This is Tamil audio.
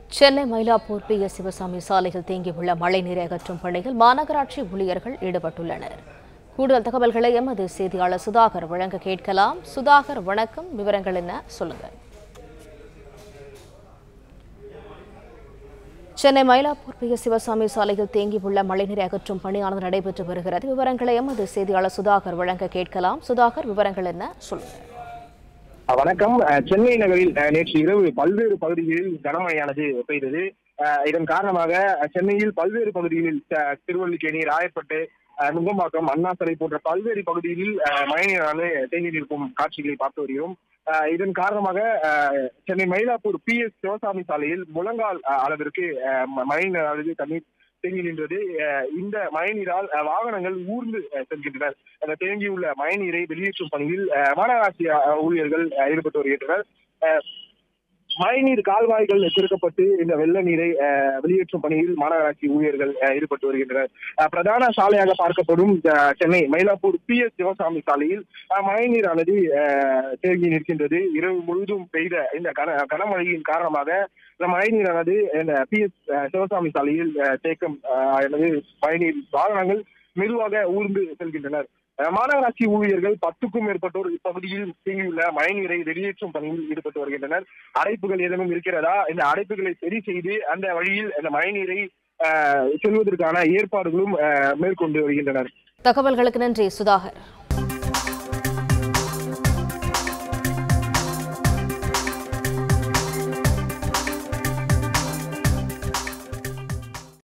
சென்னை மயிலாப்பூர் பி எஸ் சிவசாமி சாலையில் தேங்கியுள்ள மழைநீரை அகற்றும் பணியில் மாநகராட்சி ஊழியர்கள் ஈடுபட்டுள்ளனர் கூடுதல் தகவல்களை எமது செய்தியாளர் சுதாகர் வழங்க கேட்கலாம் சுதாகர் வணக்கம் விவரங்கள் என்ன சொல்லுங்க சென்னை மயிலாப்பூர் பி எஸ் சிவசாமி சாலையில் தேங்கியுள்ள மழைநீரை அகற்றும் பணியானது நடைபெற்று வருகிறது விவரங்களை எமது செய்தியாளர் சுதாகர் வழங்க கேட்கலாம் சுதாகர் விவரங்கள் என்ன சொல்லுங்க வணக்கம் அஹ் சென்னை நகரில் அஹ் நேற்று இரவு பல்வேறு பகுதிகளில் கனமழையானது பெய்தது அஹ் இதன் காரணமாக அஹ் சென்னையில் பல்வேறு பகுதிகளில் த- திருவல்லிக்கேணி ராயப்பட்டு அஹ் நுங்கம்பாக்கம் அண்ணா சிலை போன்ற பல்வேறு பகுதிகளில் அஹ் மழைநீரானது தேங்கி நிற்கும் காட்சிகளை பார்த்து வருகிறோம் அஹ் இதன் காரணமாக அஹ் சென்னை மயிலாப்பூர் பி எஸ் சிவசாமி சாலையில் முழங்கால் அஹ் அளவிற்கு அஹ் ம- மழைநீரானது தண்ணீர் தேங்கி நின்றது அஹ் இந்த மழைநீரால் அஹ் வாகனங்கள் ஊர்ந்து அஹ் செல்கின்றனர் அந்த தேங்கியுள்ள மழைநீரை வெளியேற்றும் பணியில் அஹ் மாநகராட்சி அஹ் ஊழியர்கள் அஹ் ஈடுபட்டு வருகின்றனர் அஹ் மழைநீர் கால்வாய்கள் திறக்கப்பட்டு இந்த வெள்ள நீரை அஹ், வெளியேற்றும் பணியில் மாநகராட்சி ஊழியர்கள் அஹ், ஈடுபட்டு வருகின்றனர் அஹ், பிரதான சாலையாக பார்க்கப்படும் அஹ், சென்னை மயிலாப்பூர் பி எஸ் சிவசாமி சாலையில் அஹ், மழைநீரானது அஹ், தேங்கி நிற்கின்றது இரவு முழுவதும் பெய்த இந்த கன கனமழையின் காரணமாக இந்த மழைநீரானது இந்த பி எஸ் சிவசாமி சாலையில் அஹ், தேக்கம் அஹ், அல்லது மழைநீர் வாகனங்கள் மெதுவாக ஊர்ந்து செல்கின்றனர் அஹ், மாநகராட்சி ஊழியர்கள் பத்துக்கும் மேற்பட்டோர் இப்பகுதியில் தேங்கியுள்ள மழைநீரை வெளியேற்றும் பணியில் ஈடுபட்டு வருகின்றனர் அடைப்புகள் ஏதேனும் இருக்கிறதா இந்த அடைப்புகளை சரி செய்து அந்த வழியில் இந்த மழைநீரை அஹ், செல்வதற்கான ஏற்பாடுகளும் அஹ், மேற்கொண்டு வருகின்றனர் தகவல்களுக்கு நன்றி சுதாகர்